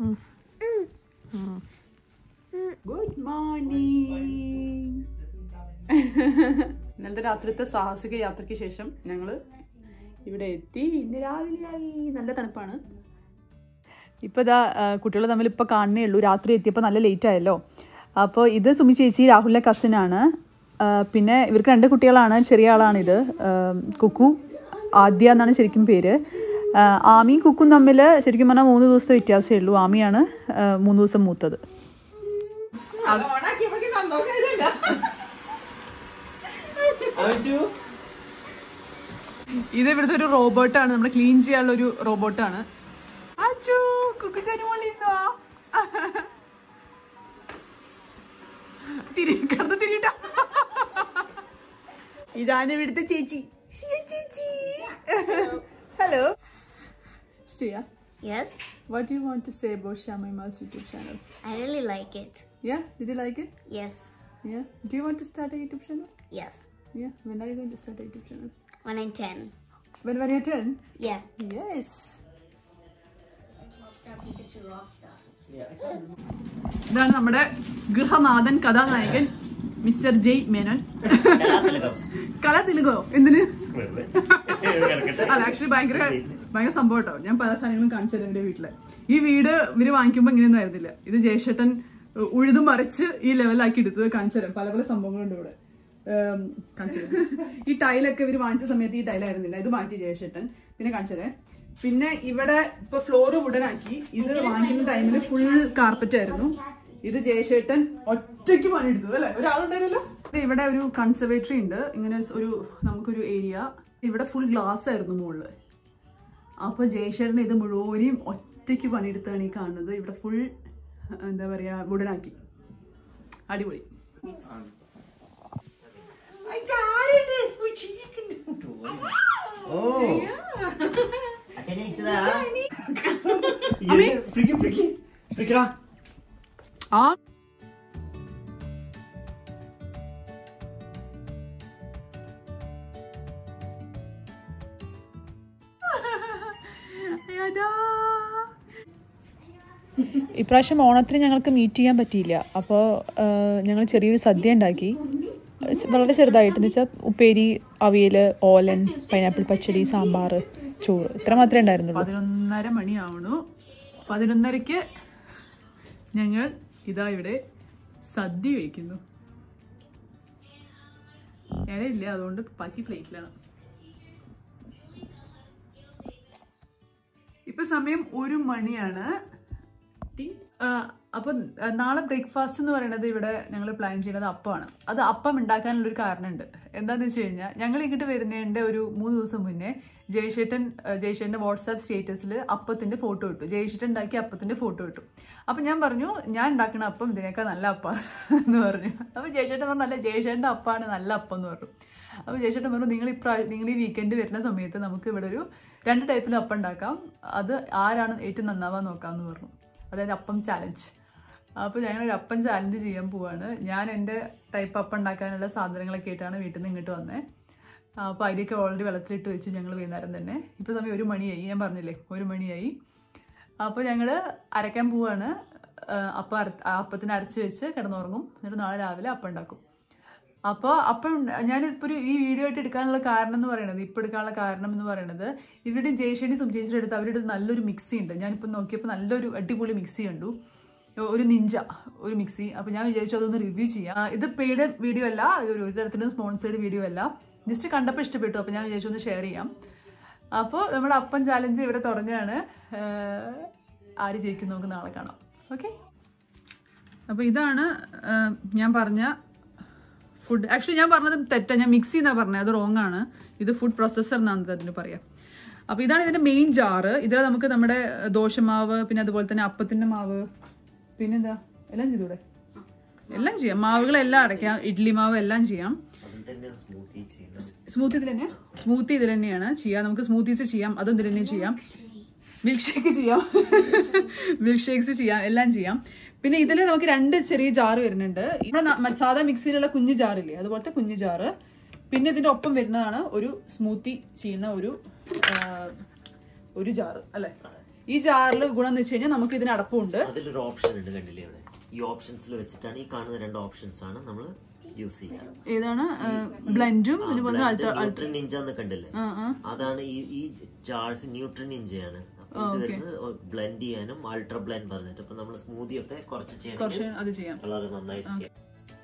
Good morning ഇന്നലത്തെ രാത്രിത്തെ സാഹസിക യാത്രയ്ക്ക് ശേഷം ഞങ്ങള് ഇവിടെ എത്തി ഇന്ന് രാവിലെയായി നല്ല തണുപ്പാണ് ഇപ്പോൾ ഇതാ കുട്ടികൾ തമ്മിൽ ഇപ്പോൾ കാണുന്നേ ഉള്ളൂ രാത്രി എത്തിയപ്പോൾ നല്ല ലേറ്റ് ആയല്ലോ അപ്പോൾ ഇത് സുമി ചേച്ചി രാഹുലിൻ്റെ കസിനാണ് പിന്നെ ഇവർക്ക് രണ്ട് കുട്ടികളാണ് ചെറിയ ആളാണിത് ആ, കുക്കു ആദ്യ എന്നാണ് ശരിക്കും പേര് ആ, ആമിയും കുക്കും തമ്മിൽ ശരിക്കും പറഞ്ഞാൽ മൂന്ന് ദിവസത്തെ വ്യത്യാസമേ ഉള്ളൂ ആമിയാണ് ആ, മൂന്ന് ദിവസം മൂത്തത് ഇത് ഇവിടുത്തെ ഒരു റോബോട്ടാണ് നമ്മൾ ക്ലീൻ ചെയ്യാനുള്ള ഒരു റോബോട്ടാണ് അച്ചോ കുക്കുച്ചാരി മോളിന്നോ തിരി കിടന്ന് തിരിട്ട ഇതാണ് ഇവിടുത്തെ ചേച്ചി ഷിയ ചേച്ചി hello Shriya Yes, what do you want to say about Shamima's YouTube channel? I really like it. Yeah, did you like it? Yes, Yeah. Do you want to start a YouTube channel? yes. Yeah. When are you going to start a YouTube channel? When I'm 10. When when you're 10? Yeah. Yes. ഇതാണ് നമ്മുടെ ഗൃഹനാഥൻ കഥാനായകൻ mister ജയ് മേനോൻ കല തിലുകോ എന്തിന് അല്ല actually ഭയങ്കര ഭയങ്കര സംഭവം കേട്ടോ ഞാൻ പല സാധനങ്ങളും കാണിച്ചു തരാം എന്റെ വീട്ടില് ഈ വീട് ഇവര് വാങ്ങിക്കുമ്പോ ഇങ്ങനെയൊന്നും ആയിരുന്നില്ല ഇത് ജയശേട്ടൻ ഉഴുതു മറിച്ച് ഈ ലെവലാക്കി എടുത്തത് കാണിച്ചു തരാം പല പല സംഭവങ്ങളുണ്ട് ഇവിടെ ഏം, കാണിച്ചു തരാം ഈ ടൈലൊക്കെ ഇവര് വാങ്ങിച്ച സമയത്ത് ഈ ടൈലായിരുന്നില്ല ഇത് മാറ്റി ജയശേട്ടൻ പിന്നെ കാണിച്ചു തരാം പിന്നെ ഇവിടെ ഇപ്പൊ ഫ്ലോറ് വുഡനാക്കി ഇത് വാങ്ങിക്കുന്ന ടൈമിൽ ഫുൾ കാർപ്പറ്റ് ആയിരുന്നു ഇത് ജയശേട്ടൻ ഒറ്റയ്ക്ക് പണിയെടുത്തത് അല്ലെ ഒരാളുണ്ടായിരുന്നല്ലോ ഇവിടെ ഒരു കൺസർവേറ്ററി ഉണ്ട് ഇങ്ങനെ ഒരു നമുക്കൊരു ഏരിയ ഇവിടെ ഫുൾ ഗ്ലാസ് ആയിരുന്നു മുകളില് അപ്പൊ ജയശേട്ടൻ ഇത് മുഴുവനും ഒറ്റയ്ക്ക് പണിയെടുത്താണ് ഈ കാണുന്നത് ഇവിടെ ഫുൾ എന്താ പറയാ വുഡനാക്കി അടിപൊളി അച്ഛനെ വെച്ചതാ ഫ്രിക്കി ഫ്രിക്കി ഫ്രിക്കടാ ആ ഇപ്രാവശ്യം ഓണത്തിന് ഞങ്ങൾക്ക് മീറ്റ് ചെയ്യാൻ പറ്റിയില്ല അപ്പോൾ ഞങ്ങൾ ചെറിയൊരു സദ്യ ഉണ്ടാക്കി ചെ- വളരെ ചെറുതായിട്ട് എന്ന് വെച്ചാൽ ഉപ്പേരി അവിയൽ ഓലൻ പൈനാപ്പിൾ പച്ചടി സാമ്പാർ ചോറ് ഇത്ര മാത്രമേ ഉണ്ടായിരുന്നുള്ളൂ പതിനൊന്നര മണിയാവണു പതിനൊന്നരക്ക് ഞങ്ങൾ ഇതാ ഇവിടെ സദ്യ കഴിക്കുന്നു ഇല അതുകൊണ്ട് ബാക്കി പ്ലേറ്റിലാണ് ഇപ്പൊ സമയം ഒരു മണിയാണ് ആ, അപ്പം ആ, നാളെ ബ്രേക്ക്ഫാസ്റ്റ് എന്ന് പറയുന്നത് ഇവിടെ ഞങ്ങൾ പ്ലാൻ ചെയ്യുന്നത് അപ്പമാണ് അത് അപ്പം ഉണ്ടാക്കാനുള്ളൊരു കാരണമുണ്ട് എന്താണെന്ന് വെച്ച് കഴിഞ്ഞാൽ ഞങ്ങൾ ഇങ്ങോട്ട് വരുന്നതിൻ്റെ ഒരു മൂന്ന് ദിവസം മുന്നേ ജയശേട്ടൻ ആ, ജയശേട്ടൻ്റെ വാട്സാപ്പ് സ്റ്റേറ്റസിൽ അപ്പത്തിൻ്റെ ഫോട്ടോ ഇട്ടു ജയശേട്ടൻ ഉണ്ടാക്കിയ അപ്പത്തിൻ്റെ ഫോട്ടോ ഇട്ടു അപ്പം ഞാൻ പറഞ്ഞു ഞാൻ ഉണ്ടാക്കുന്ന അപ്പം ഇതിനേക്കാൾ നല്ല അപ്പമാണ് എന്ന് പറഞ്ഞു അപ്പോൾ ജയശേട്ടൻ പറഞ്ഞു നല്ല ജയശേട്ടൻ്റെ അപ്പമാണ് നല്ല അപ്പം എന്ന് പറഞ്ഞു അപ്പോൾ ജയശേട്ടൻ പറഞ്ഞു നിങ്ങൾ ഇപ്രാ നിങ്ങൾ ഈ വീക്കെൻഡ് വരുന്ന സമയത്ത് നമുക്ക് ഇവിടെ ഒരു രണ്ട് ടൈപ്പിൽ അപ്പം ഉണ്ടാക്കാം അത് ആരാണ് ഏറ്റവും നന്നാവാൻ നോക്കാമെന്ന് പറഞ്ഞു അതായത് അപ്പം ചാലഞ്ച് അപ്പോൾ ഞങ്ങളൊരു അപ്പം ചാലഞ്ച് ചെയ്യാൻ പോവാണ് ഞാൻ എൻ്റെ ടൈപ്പ് അപ്പം ഉണ്ടാക്കാനുള്ള സാധനങ്ങളൊക്കെ ആയിട്ടാണ് വീട്ടിൽ നിന്ന് ഇങ്ങോട്ട് വന്നത് അപ്പോൾ അതിലേക്ക് ഓൾറെഡി വെള്ളത്തിലിട്ട് വെച്ചു ഞങ്ങൾ വൈകുന്നേരം തന്നെ ഇപ്പോൾ സമയം ഒരു മണിയായി ഞാൻ പറഞ്ഞില്ലേ ഒരു മണിയായി അപ്പോൾ ഞങ്ങൾ അരയ്ക്കാൻ പോവാണ് ആ, അപ്പം അര ആ അപ്പത്തിന് അരച്ച് വെച്ച് കിടന്നുറങ്ങും എന്നിട്ട് നാളെ രാവിലെ അപ്പം ഉണ്ടാക്കും അപ്പോൾ അപ്പം ഞാനിപ്പോൾ ഒരു ഈ വീഡിയോ ആയിട്ട് എടുക്കാനുള്ള കാരണം എന്ന് പറയുന്നത് ഇപ്പോൾ എടുക്കാനുള്ള കാരണം എന്ന് പറയുന്നത് ഇവരുടെ ജയശ്ശേരി സുംചേച്ചിയുടെ അടുത്ത് അവരുടെ അടുത്ത് നല്ലൊരു മിക്സി ഉണ്ട് ഞാനിപ്പോൾ നോക്കിയപ്പോൾ നല്ലൊരു അടിപൊളി മിക്സി കണ്ടു ഒരു നിഞ്ച ഒരു മിക്സി അപ്പോൾ ഞാൻ വിചാരിച്ചു അതൊന്ന് റിവ്യൂ ചെയ്യാം ആ, ഇത് പെയ്ഡ് വീഡിയോ അല്ല ഒരു ഒരു തരത്തിലും സ്പോൺസേഡ് വീഡിയോ അല്ല ജസ്റ്റ് കണ്ടപ്പോൾ ഇഷ്ടപ്പെട്ടു അപ്പോൾ ഞാൻ വിചാരിച്ചു ഒന്ന് ഷെയർ ചെയ്യാം അപ്പോൾ നമ്മുടെ അപ്പം ചാലഞ്ച് ഇവിടെ തുടങ്ങുകയാണ് ഏഹ്, ആര് ജയിക്കും നമുക്ക് നാളെ കാണാം ഓക്കെ അപ്പോൾ ഇതാണ് ഏഹ്, ഞാൻ പറഞ്ഞ ഫുഡ് ആക്ച്വലി ഞാൻ പറഞ്ഞത് തെറ്റാ ഞാൻ മിക്സി എന്നാ പറഞ്ഞത് അത് റോങ് ആണ് ഇത് ഫുഡ് പ്രോസസ്സർ എന്നാണ് അതിന് പറയാം അപ്പോൾ ഇതാണ് ഇതിന്റെ മെയിൻ ജാറ് ഇതിൽ നമുക്ക് നമ്മുടെ ദോശമാവ് പിന്നെ അതുപോലെ തന്നെ അപ്പത്തിന്റെ മാവ് പിന്നെന്താ എല്ലാം ചെയ്തൂടെ എല്ലാം ചെയ്യാം മാവുകളെല്ലാം അടയ്ക്കാം ഇഡ്ലി മാവ് എല്ലാം ചെയ്യാം അതിൽ തന്നെ സ്മൂത്തി ചെയ്യുന്നത് സ്മൂത്തി ഇതിൽ തന്നെ സ്മൂത്തി ഇതിൽ തന്നെയാണ് ചെയ്യാം നമുക്ക് സ്മൂത്തീസ് ചെയ്യാം അതും ഇതിൽ തന്നെ ചെയ്യാം മിൽക്ക് ഷേക്ക് ചെയ്യാം മിൽക്ക് ഷേക്സ് ചെയ്യാം എല്ലാം ചെയ്യാം പിന്നെ ഇതിൽ നമുക്ക് രണ്ട് ചെറിയ ജാറ് വരുന്നുണ്ട് ഇവിടെ ന- മ- സാധാ മിക്സിയിലുള്ള കുഞ്ഞു ജാറില്ലേ അതുപോലത്തെ കുഞ്ഞു ജാറ് പിന്നെ ഇതിന്റെ ഒപ്പം വരുന്നതാണ് ഒരു സ്മൂത്തി ചെയ്യുന്ന ഒരു ആ, ഒരു ജാറ് അല്ലെ ഈ ജാറിൽ ഗുണം എന്ന് വെച്ച് കഴിഞ്ഞാൽ നമുക്ക് ഇതിന് അടപ്പുണ്ട് അതിലൊരു ഓപ്ഷൻ ഉണ്ട് കണ്ടില്ലേ അവിടെ ഈ ഓപ്ഷൻസിൽ വെച്ചിട്ടാണ് ഈ കാണുന്ന രണ്ട് ഓപ്ഷൻസ് ആണ് നമ്മൾ യൂസ് ചെയ്യാറ് ഏതാണ് ബ്ലെൻഡും പിന്നെ പോലെ അൾട്രാ ന്യൂട്രൻ നിഞ്ച എന്ന് കണ്ടില്ലേ ആ ആ അതാണ് ഈ ഈ ജാർസ് ന്യൂട്രൻ നിഞ്ചയാണ് അപ്പൊ ഇത് വരുന്നത് ബ്ലെൻഡ് ചെയ്യാനും അൾട്രാ ബ്ലെൻഡ് പറഞ്ഞിട്ട് അപ്പൊ നമ്മൾ സ്മൂതി ഒക്കെ കുറച്ച് ചെയ്യണമെങ്കിൽ കുറച്ച് അത് ചെയ്യാം വളരെ നന്നായിട്ട് ചെയ്യാം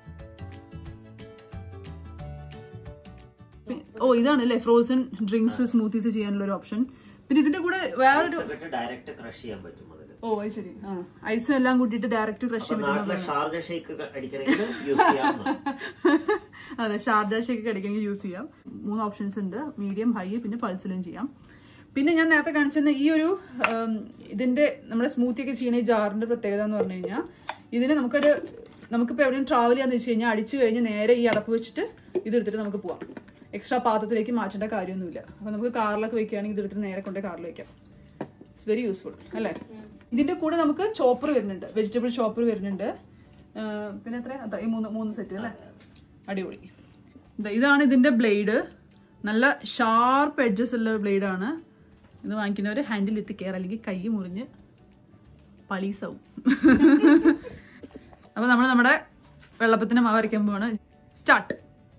പി- ഓ ഇതാണ് അല്ലേ ഫ്രോസൺ ഡ്രിങ്ക്സ് സ്മൂത്തീസ് ചെയ്യാനുള്ള ഒരു ഓപ്ഷൻ പിന്നെ ഇതിന്റെ കൂടെ വേറൊരു ഡയറക്റ്റ് ക്രഷ് ചെയ്യാൻ പറ്റും അതിൽ ഓ അത് ശരി ആ ഐസും എല്ലാം കൂട്ടിയിട്ട് ഡയറക്റ്റ് ക്രഷ് അപ്പൊ ചെയ്യാൻ നാട്ടിലെ ഷാർജ ഷേക്ക് അടിക്കണമെങ്കിൽ യൂസ് ചെയ്യാം അതെ ഷാർജ ഷേക്ക് കടിക്കെങ്കിൽ യൂസ് ചെയ്യാം മൂന്ന് ഓപ്ഷൻസ് ഉണ്ട് മീഡിയം ഹൈ പിന്നെ പൾസിലും ചെയ്യാം പിന്നെ ഞാൻ നേരത്തെ കാണിച്ചെന്ന ഈ ഒരു ഉം, ഇതിന്റെ നമ്മുടെ സ്മൂത്തി ഒക്കെ ചെയ്യുന്ന ഈ ജാറിന്റെ പ്രത്യേകത എന്ന് പറഞ്ഞു കഴിഞ്ഞാൽ ഇതിന് നമുക്കൊരു നമുക്കിപ്പോൾ എവിടെയും ട്രാവൽ ചെയ്യാന്ന് വെച്ച് കഴിഞ്ഞാൽ അടിച്ചു കഴിഞ്ഞ് നേരെ ഈ അടപ്പ് വെച്ചിട്ട് ഇത് എടുത്തിട്ട് നമുക്ക് പോവാം എക്സ്ട്രാ പാത്രത്തിലേക്ക് മാറ്റേണ്ട കാര്യമൊന്നുമില്ല അപ്പൊ നമുക്ക് കാറിലൊക്കെ വെക്കുകയാണെങ്കിൽ ഇത് എടുത്തിട്ട് നേരെ കൊണ്ട് കാറിൽ വെക്കാം ഇറ്റ്സ് വെരി യൂസ്ഫുൾ അല്ലേ ഇതിന്റെ കൂടെ നമുക്ക് ചോപ്പർ വരുന്നുണ്ട് വെജിറ്റബിൾ ചോപ്പർ വരുന്നുണ്ട് ആ, പിന്നെ എത്ര അതാ, ഈ മൂന്ന് മൂന്ന് സെറ്റ് അല്ലേ അടിപൊളി ദാ ഇതാണ് ഇതിന്റെ ബ്ലേഡ് നല്ല ഷാർപ്പ് എഡ്ജസ് ഉള്ള ബ്ലേഡാണ് ഇത് വാങ്ങിക്കുന്നവർ ഹാൻഡിൽ എത്തി കയറി അല്ലെങ്കിൽ കൈ മുറിഞ്ഞ് പളീസാവും അപ്പൊ നമ്മൾ നമ്മുടെ വെള്ളപ്പത്തിന് മാവ് അരയ്ക്കാൻ പോവാണ് സ്റ്റാർട്ട്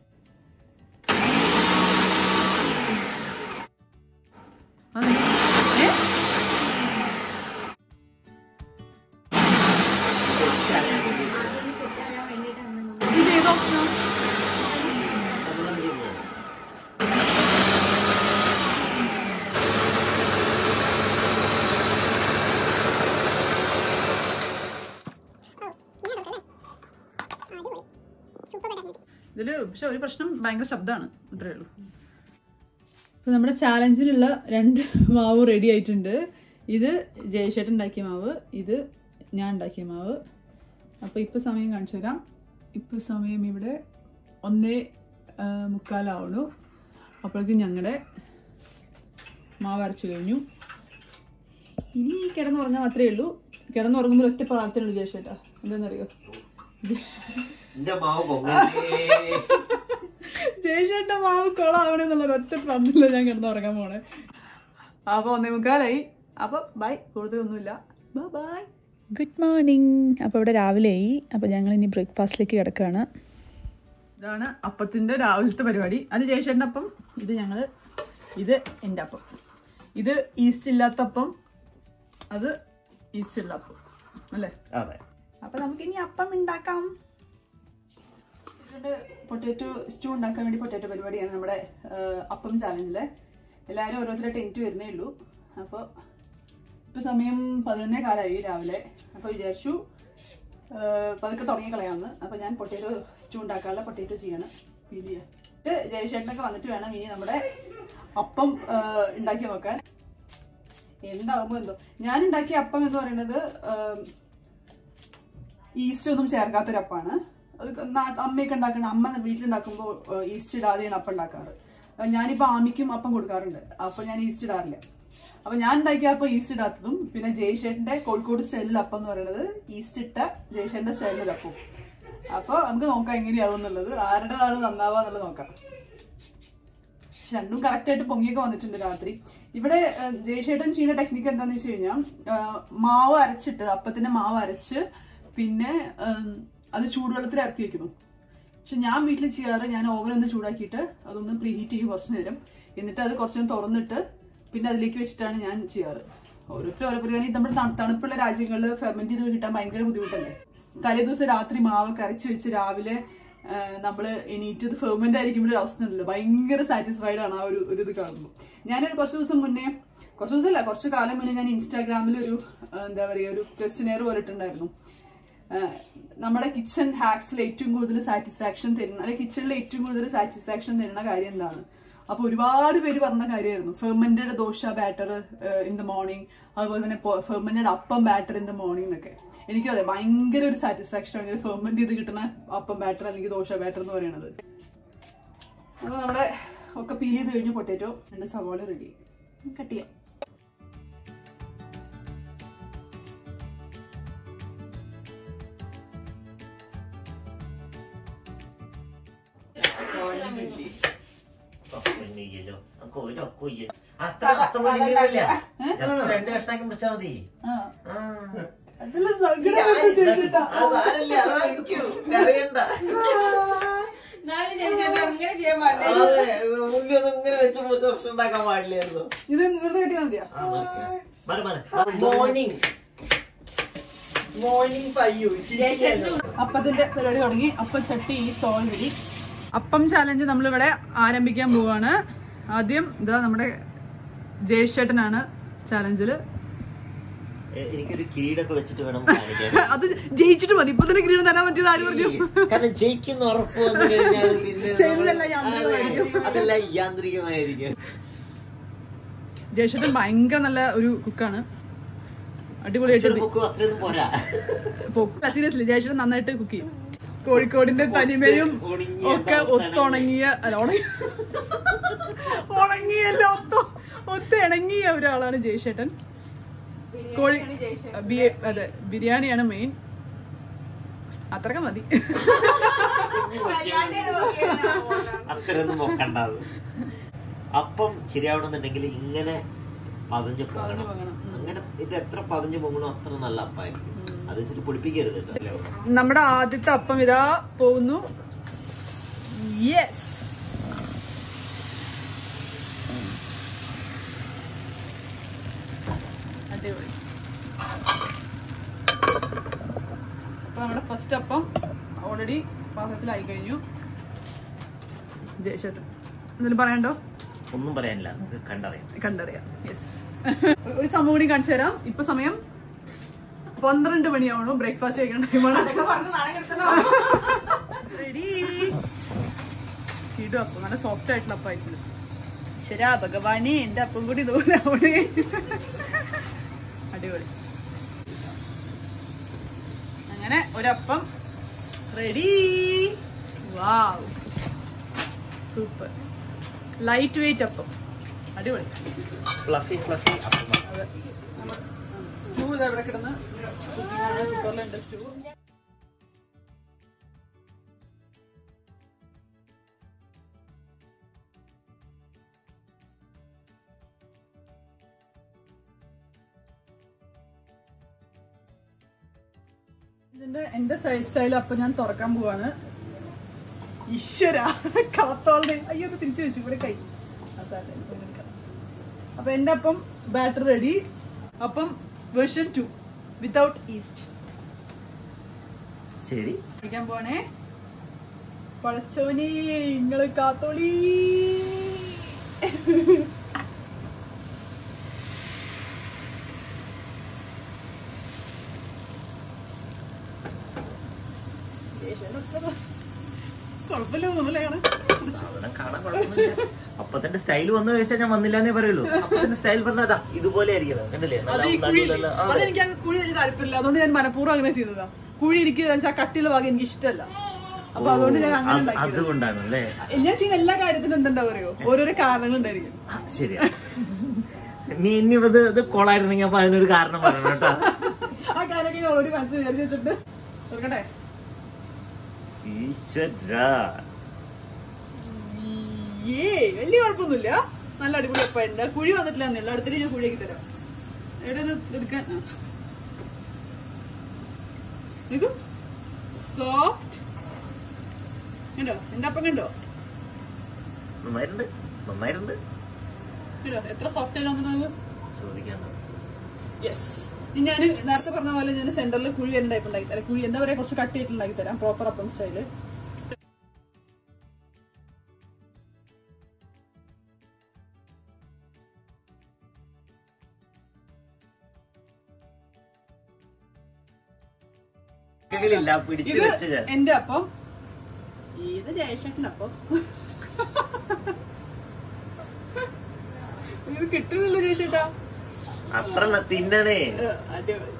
ഏ ഇത് ഏത് ഓപ്ഷനാ ഇതില് പക്ഷെ ഒരു പ്രശ്നം ഭയങ്കര ശബ്ദമാണ് അത്രേ ഉള്ളൂ ഇപ്പൊ നമ്മുടെ ചാലഞ്ചിനുള്ള രണ്ട് മാവ് റെഡി ആയിട്ടുണ്ട് ഇത് ജയശേട്ടൻ ഉണ്ടാക്കിയ മാവ് ഇത് ഞാൻ ഉണ്ടാക്കിയ മാവ് അപ്പൊ ഇപ്പൊ സമയം കാണിച്ചു തരാം ഇപ്പൊ സമയം ഇവിടെ ഒന്നേ ആ, മുക്കാലാവണു അപ്പോഴേക്കും ഞങ്ങളുടെ മാവ് അരച്ചു കഴിഞ്ഞു ഇനി കിടന്നുറങ്ങാൻ മാത്രമേ ഉള്ളൂ കിടന്നുറങ്ങുമ്പോൾ ഒറ്റ പ്രാർത്ഥന ഉള്ളൂ ജയശേട്ടാ എന്താണെന്നറിയോ എന്റെ മാവ് പൊങ്ങല്ലേ ജയശേട്ടന്റെ മാവ് കൊളാവണേ എന്നുള്ള ഒറ്റ പ്രാർത്ഥനയില്ല ഞാൻ കിടന്നുറങ്ങാൻ പോണേ അപ്പൊ ഒന്നേ മുക്കാലായി അപ്പൊ ബൈ കൂടുതലൊന്നുമില്ല ബൈ ഗുഡ് മോർണിംഗ് അപ്പോൾ ഇവിടെ രാവിലെയായി അപ്പോൾ ഞങ്ങൾ ഇനി ബ്രേക്ക്ഫാസ്റ്റിലേക്ക് കിടക്കുകയാണ് ഇതാണ് അപ്പത്തിന്റെ രാവിലത്തെ പരിപാടി അത് ജയശേട്ടൻ്റെ അപ്പം ഇത് ഞങ്ങള് ഇത് എൻ്റെ അപ്പം ഇത് ഈസ്റ്റ് ഇല്ലാത്ത അപ്പം അത് ഈസ്റ്റ് ഉള്ള അപ്പം അല്ലേ അതെ അപ്പൊ നമുക്ക് ഇനി അപ്പം ഉണ്ടാക്കാം പൊട്ടാറ്റോ സ്റ്റൂ ഉണ്ടാക്കാൻ വേണ്ടി പൊട്ടാറ്റോ പരിപാടിയാണ് നമ്മുടെ ആ, അപ്പം ചാലഞ്ചിലെ എല്ലാവരും ഓരോരുത്തരുടെ ടെൻറ്റ് വരുന്നേ ഉള്ളൂ അപ്പോൾ ഇപ്പൊ സമയം പതിനൊന്നേ കാലമായി രാവിലെ അപ്പോൾ വിചാരിച്ചു ആ, പതുക്കെ തുടങ്ങി കളയാമെന്ന് അപ്പോൾ ഞാൻ പൊട്ടാറ്റോ സ്റ്റൂ ഉണ്ടാക്കാനുള്ള പൊട്ടാറ്റോ ചെയ്യാണ് ഫീൽ ചെയ്യാൻ ഇത് ജയശേട്ടനൊക്കെ വന്നിട്ട് വേണം ഇനി നമ്മുടെ അപ്പം ആ, ഉണ്ടാക്കി നോക്കാൻ എന്താകുമ്പോൾ എന്തോ ഞാൻ ഉണ്ടാക്കിയ അപ്പം എന്ന് പറയുന്നത് ആ, ഈസ്റ്റ് ഒന്നും ചേർക്കാത്തൊരപ്പാണ് അത് നാ- അമ്മയൊക്കെ ഉണ്ടാക്കുന്ന അമ്മ വീട്ടിലുണ്ടാക്കുമ്പോൾ ഈസ്റ്റ് ഇടാതെയാണ് അപ്പം ഉണ്ടാക്കാറ് അഹ് ഞാനിപ്പോൾ ആമിക്കും അപ്പം കൊടുക്കാറുണ്ട് അപ്പം ഞാൻ ഈസ്റ്റ് ഇടാറില്ല അപ്പം ഞാൻ ഉണ്ടാക്കിയ അപ്പം ഈസ്റ്റ് ഇടാത്തതും പിന്നെ ജയശേഷന്റെ കോഴിക്കോട് സ്റ്റൈലിൽ അപ്പം എന്ന് പറയുന്നത് ഈസ്റ്റ് ഇട്ട ജയശേഷന്റെ സ്റ്റൈലിൽ അപ്പം അപ്പോൾ നമുക്ക് നോക്കാം എങ്ങനെയാവുന്നുള്ളത് ആരുടേതാണ് നന്നാവുക എന്നുള്ളത് നോക്കാം പക്ഷെ രണ്ടും കറക്റ്റ് ആയിട്ട് പൊങ്ങിയൊക്കെ വന്നിട്ടുണ്ട് രാത്രി ഇവിടെ ഏഹ്, ജയശേട്ടൻ ചെയ്യുന്ന ടെക്നിക്ക് എന്താന്ന് വെച്ച് കഴിഞ്ഞാൽ മാവ് അരച്ചിട്ട് അപ്പത്തിന്റെ മാവ് അരച്ച് പിന്നെ ഏഹ്, അത് ചൂടുവെള്ളത്തിൽ ഇറക്കി വെക്കുന്നു പക്ഷെ ഞാൻ വീട്ടിൽ ചെയ്യാറ് ഞാൻ ഓവൻ ഒന്ന് ചൂടാക്കിയിട്ട് അതൊന്ന് പ്രീഹീറ്റ് ചെയ്യും കുറച്ച് നേരം എന്നിട്ട് അത് കുറച്ച് നേരം തുറന്നിട്ട് പിന്നെ അതിലേക്ക് വെച്ചിട്ടാണ് ഞാൻ ചെയ്യാറ് ഓരോരുത്തരും ഓരോ പരിപാടി നമ്മുടെ തണു- തണുപ്പുള്ള രാജ്യങ്ങളിൽ ഫെർമെന്റ് ചെയ്ത് കിട്ടാൻ ഭയങ്കര ബുദ്ധിമുട്ടല്ലേ തലേ ദിവസം രാത്രി മാവ് കരച്ച് വെച്ച് രാവിലെ നമ്മൾ എണീറ്റത് ഫെർമെന്റ് ആയിരിക്കുമ്പോൾ ഒരു അവസ്ഥ ഉണ്ടല്ലോ ഭയങ്കര സാറ്റിസ്ഫൈഡ് ആണ് ആ ഒരു ഒരു ഇത് കാണുമ്പോൾ ഞാനൊരു കുറച്ച് ദിവസം മുന്നേ കുറച്ച് ദിവസമല്ല കുറച്ച് കാലം മുന്നേ ഞാൻ ഇൻസ്റ്റാഗ്രാമിൽ ഒരു ആ, എന്താ പറയുക ഒരു ക്വസ്റ്റിനെയർ പോലിട്ടുണ്ടായിരുന്നു ആഹ് നമ്മുടെ കിച്ചൺ ഹാക്സിൽ ഏറ്റവും കൂടുതൽ സാറ്റിസ്ഫാക്ഷൻ തരുന്ന അല്ലെങ്കിൽ കിച്ചണിൽ ഏറ്റവും കൂടുതൽ സാറ്റിസ്ഫാക്ഷൻ തരുന്ന കാര്യം എന്താണ് അപ്പൊ ഒരുപാട് പേര് പറഞ്ഞ കാര്യമായിരുന്നു fermented dosa batter in the morning അതുപോലെ തന്നെ ഫെർമെന്റഡ് അപ്പം ബാറ്റർ ഇൻ ദ മോർണിംഗ് എന്നൊക്കെ എനിക്കും അതെ ഭയങ്കര ഒരു സാറ്റിസ്ഫാക്ഷൻ ആണ് ഫെർമെന്റ് ചെയ്ത് കിട്ടുന്ന അപ്പം ബാറ്റർ അല്ലെങ്കിൽ ദോശ ബാറ്റർ എന്ന് പറയുന്നത് അപ്പൊ നമ്മുടെ ഒക്കെ പീൽ ചെയ്ത് കഴിഞ്ഞു പൊട്ടേറ്റോ രണ്ട് സവാള റെഡി കട്ട് ചെയ്യാം കൊയ്യല്ലോ കൊയ്യോ കൊയ്യ അത്ര അത്ര മുഴുകിയില്ല ജസ്റ്റ് രണ്ട് കഷ്ണാക്കി മുറിച്ചാ മതി ആ. ആ, സാരമില്ല, ആ, വെക്കൂ. കരയണ്ട. അതെ, ഉള്ളിയൊന്നും ഇങ്ങനെ വെച്ച് മുറിച്ച് പ്രശ്നം ഉണ്ടാക്കാൻ പാടില്ലായിരുന്നു ഇത് വെറുതെ കെട്ടിയാൽ മതിയോ ആ, മറിക്ക്. മാറ്, മാറ്. മോർണിംഗ് മോർണിംഗ് പയ്യു അപ്പത്തിന്റെ പരിപാടി തുടങ്ങി അപ്പം ചട്ടി ഈ ഓൾറെഡി അപ്പം ചാലഞ്ച് നമ്മളിവിടെ ആരംഭിക്കാൻ പോവാണ് ആദ്യം ഇതാ നമ്മുടെ ജയശേട്ടനാണ് ചാലഞ്ചില് എ- എനിക്കൊരു കിരീടൊക്കെ വെച്ചിട്ട് വേണം കാണിക്കാൻ അത് ജയിച്ചിട്ട് മതി ഇപ്പൊ തന്നെ കിരീടം തരാൻ പറ്റിയത് ആര് പറഞ്ഞു കാരണം ജയിക്കുന്ന ഉറപ്പ് വന്നു കഴിഞ്ഞാൽ പിന്നെ ചെയ്തതെല്ലാം നമ്മള് അതെ, അതെല്ലാം യാന്ത്രികമായിരിക്കും ജയശേട്ടൻ ഭയങ്കര നല്ല ഒരു കുക്കാണ് അടിപൊളിയായിട്ട് ഇച്ചിരി പൊക്കും അത്രയൊന്നും പോരാ സീരിയസ്ലി ജയശേട്ടൻ നന്നായിട്ട് കുക്ക് ചെയ്യും കോഴിക്കോടിന്റെ തനിമയും ഉണങ്ങിയ ഒക്കെ ഒത്തുണങ്ങിയ അല്ല ഉണങ്ങി ഉണങ്ങിയല്ല ഒത്ത ഒത്ത് ഇണങ്ങിയ ഒരാളാണ് ജയശേട്ടൻ കോഴി ബി- അതെ ബിരിയാണിയാണ് മെയിൻ അത്രക്ക മതി അത്രയൊന്നും നോക്കണ്ടാവ് അപ്പം ശരിയാവണമെന്നുണ്ടെങ്കിൽ ഇങ്ങനെ പതഞ്ഞു പോകണം പോകണം. അങ്ങനെ ഇത് എത്ര പതഞ്ഞു പോകണോ അത്ര നല്ല അപ്പായിരിക്കും അത് വെച്ചിട്ട് പൊടിപ്പിക്കരുത് കേട്ടോ അല്ലേ? നമ്മുടെ ആദ്യത്തെ അപ്പം ഇതാ പോകുന്നു യെസ് അടിപൊളി അപ്പൊ നമ്മുടെ ഫസ്റ്റ് അപ്പം ഓൾറെഡി പാത്രത്തിലായി കഴിഞ്ഞു ജയശേട്ടൻ എന്തെങ്കിലും പറയണ്ടോ ഒന്നും പറയാനില്ല ഇത് കണ്ടറിയാം കണ്ടറിയാം യെസ് ഒരു സംഭവം കൂടി കാണിച്ചു തരാം ഇപ്പൊ സമയം പന്ത്രണ്ട് മണിയാവണു ബ്രേക്ക്ഫാസ്റ്റ് കഴിക്കാൻ ടൈമാണ് റെഡി ഇടും അപ്പം നല്ല സോഫ്റ്റ് ആയിട്ടുള്ള അപ്പായിരിക്കും ശരിയാ ഭഗവാനെ എന്റെ അപ്പം കൂടി തോന്നാവണേ അടിപൊളി അങ്ങനെ ഒരപ്പം ready wow super light weight appam അടിപൊളി ഫ്ലഫി ഫ്ലഫി അപ്പം അതെ സ്റ്റൂ ഇത് എവിടെ കിടന്ന് കുക്കറിലുണ്ട് സ്റ്റൂ ഇതിന്റെ എന്റെ സൈഡ് സ്റ്റൈൽ അപ്പൊ ഞാൻ തുറക്കാൻ പോവാണ് ഈശ്വര കളത്തോളുടെ അയ്യോ അത് തിരിച്ചു വെച്ചു ഇവിടെ കൈ ആ, സാരമില്ല, എനിക്ക് ഇങ്ങനെ എടുക്കാം. അപ്പൊ എന്റെ appam batter ready appam version two without yeast ശരി കഴിക്കാൻ പോണേ പഴച്ചോനെ ഇങ്ങള് കാത്തോളി കുഴപ്പമില്ല തോന്നുന്നില്ലേ കാണാൻ? സാധനം കാണാൻ കുഴപ്പമൊന്നുമില്ല അപ്പത്തിന്റെ സ്റ്റൈൽ വന്നു ചോദിച്ചാൽ ഞാൻ വന്നില്ലാന്നേ പറയുള്ളൂ അപ്പത്തിന്റെ സ്റ്റൈൽ പറഞ്ഞതാ ഇതുപോലെ ആയിരിക്കണം കണ്ടില്ലേ നല്ല അത് ഈ കുഴി നടുവിലുള്ള- ആ, അതെനിക്ക് ആ കുഴി എനിക്ക് താല്പര്യമില്ല അതുകൊണ്ട് ഞാൻ മനഃപൂർവ്വം അങ്ങനെ ചെയ്തതാ കുഴി എനിക്ക് വെച്ചാൽ കട്ടിയുള്ള ഭാഗം എനിക്ക് ഇഷ്ടമല്ല അപ്പൊ അതുകൊണ്ട് ഞാൻ അങ്ങനെ അത് ഉണ്ടാക്കിയത് അതുകൊണ്ടാണ് അല്ലേ ഞാൻ ചെയ്യുന്ന എല്ലാ കാര്യത്തിനും എന്തുണ്ടാ പറയോ ഓരോരോ കാരണങ്ങൾ ഉണ്ടായിരിക്കും അത് ശരിയാ നീ ഇനി ഇത് ഇത് കൊളായിരുന്നെങ്കിൽ അപ്പൊ അതിനൊരു കാരണം പറയണം കേട്ടോ ആ കാര്യമൊക്കെ ഞാൻ ഓൾറെഡി മനസ്സിൽ വിചാരിച്ചു വെച്ചിട്ട് തുറക്കട്ടെ ഈശ്വര ഏ വലിയ കുഴപ്പമൊന്നുമില്ല നല്ല അടിപൊളി ഒപ്പമുണ്ട് കുഴി വന്നിട്ടില്ല എന്നല്ല അടുത്തിട്ട് ഞാൻ കുഴിയാക്കി തരാം എവിടെ ഇത് എടുക്കാൻ സോഫ്റ്റ് കണ്ടോ എന്റെ അപ്പം കണ്ടോ നന്നായിട്ടുണ്ട് നന്നായിട്ടുണ്ട് കണ്ടോ എത്ര സോഫ്റ്റ് ആയിട്ട് വന്നിട്ടുള്ളത് ചോദിക്കാണ്ട് യെസ് ഞാൻ നേരത്തെ പറഞ്ഞ പോലെ ഞാൻ സെന്ററിൽ കുഴി വരുന്ന ടൈപ്പ് ഉണ്ടാക്കി തരാം കുഴി എന്താ പറയാ കുറച്ച് കട്ട് ചെയ്തിട്ട് ഉണ്ടാക്കി തരാം പ്രോപ്പർ അപ്പം സ്റ്റൈല് ഇല്ല പിടിച്ചു ഇത് വെച്ച ഞാൻ എന്റെ അപ്പം ഇത് ജയശേഖരന്റെ അപ്പം ഇത് കിട്ടുന്നില്ല ജയശേട്ടാ അത്ര ന- തിന്നണേ ഏ, അടിപൊളി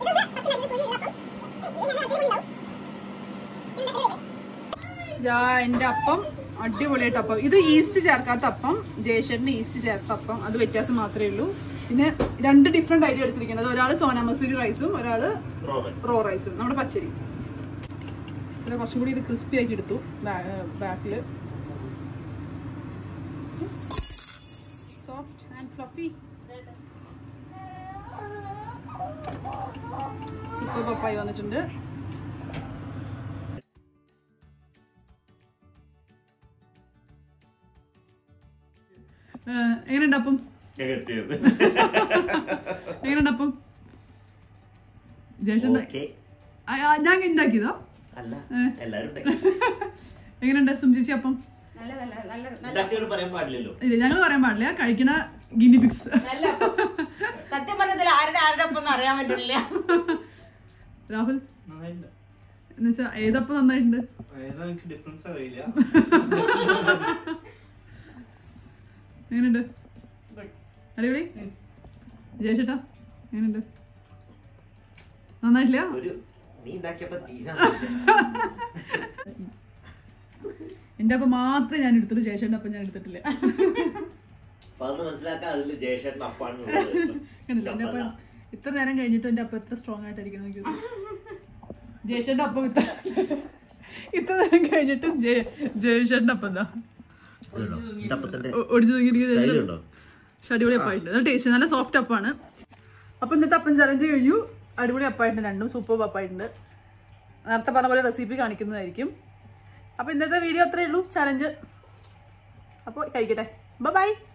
ഇതാ എന്റെ അപ്പം അടിപൊളിയായിട്ട് അപ്പം ഇത് ഈസ്റ്റ് ചേർക്കാത്ത അപ്പം ജയശേഖരന്റെ ഈസ്റ്റ് ചേർത്ത അപ്പം അത് വ്യത്യാസം മാത്രമേ ഉള്ളൂ പിന്നെ രണ്ട് ഡിഫറെന്റ് അരി എടുത്തിരിക്കുന്നത് ഒരാള് സോനാ മസൂരി റൈസും ഒരാള് റോ റൈസും നമ്മുടെ പച്ചരി പിന്നെ കുറച്ചും കൂടി ഇത് ക്രിസ്പി ആക്കി എടുത്തു ബാക്കില് സോഫ്റ്റ് ആൻഡ് ഫ്ലഫി സൂപ്പർ പപ്പായി വന്നിട്ടുണ്ട് ഏഹ്, എങ്ങനെയുണ്ട് അപ്പം എങ്ങനെയുണ്ട് അപ്പം ജേഷൻ ഓക്കെ ഞാൻ ഉണ്ടാക്കിയതോ അല്ല എല്ലാരും എങ്ങനെയുണ്ട് സുംചേച്ചി അപ്പം ഉണ്ടാക്കിയവർ പറയാൻ പാടില്ലല്ലോ ഇല്ല ഞങ്ങൾ പറയാൻ പാടില്ല കഴിക്കണ ഗിനി പിക്സ് സത്യം പറഞ്ഞതിൽ ആരുടെ ആരുടെ ഒപ്പം അറിയാൻ പറ്റില്ല രാഹുൽ എന്നുവെച്ചാ ഏതപ്പം നന്നായിട്ടുണ്ട് ഏതാ എനിക്ക് ഡിഫറൻസ് അറിയില്ല എങ്ങനെയുണ്ട് അടിപൊളി ജയചേട്ടാ എങ്ങനെയുണ്ട് നന്നായിട്ടില്ല ഒരു നീ ഉണ്ടാക്കിയപ്പോ തീരാ എന്റെ അപ്പം മാത്രമേ ഞാൻ എടുത്തുള്ളൂ ജയചേട്ടൻ്റെ അപ്പം ഞാൻ എടുത്തിട്ടില്ല അപ്പൊ അതൊന്ന് മനസ്സിലാക്കാൻ അതില് ജയശേട്ടൻ അപ്പാണ് കണ്ടില്ല എന്റെ അപ്പം ഇത്ര നേരം കഴിഞ്ഞിട്ട് എന്റെ അപ്പം എത്ര സ്ട്രോങ് ആയിട്ടായിരിക്കണം എനിക്ക് ജയചേട്ടൻ്റെ അപ്പം ഇത്ര ഇത്ര നേരം കഴിഞ്ഞിട്ട് ജയ ജയചേട്ടൻ്റെ അപ്പം എന്താ അപ്പത്തിന്റെ ഒടിച്ചു നോക്കി സ്റ്റൈലുണ്ടോ പക്ഷെ അടിപൊളി അപ്പായിട്ടുണ്ട് നല്ല ടേസ്റ്റ് നല്ല സോഫ്റ്റ് അപ്പാണ് അപ്പൊ ഇന്നത്തെ അപ്പം ചലഞ്ച് കഴിഞ്ഞു അടിപൊളി അപ്പായിട്ടുണ്ട് രണ്ടും സൂപ്പർ അപ്പായിട്ടുണ്ട് നേരത്തെ പറഞ്ഞ പോലെ റെസിപ്പി കാണിക്കുന്നതായിരിക്കും അപ്പൊ ഇന്നത്തെ വീഡിയോ അത്രേ ഉള്ളൂ ചലഞ്ച് അപ്പോൾ കഴിക്കട്ടെ ബൈ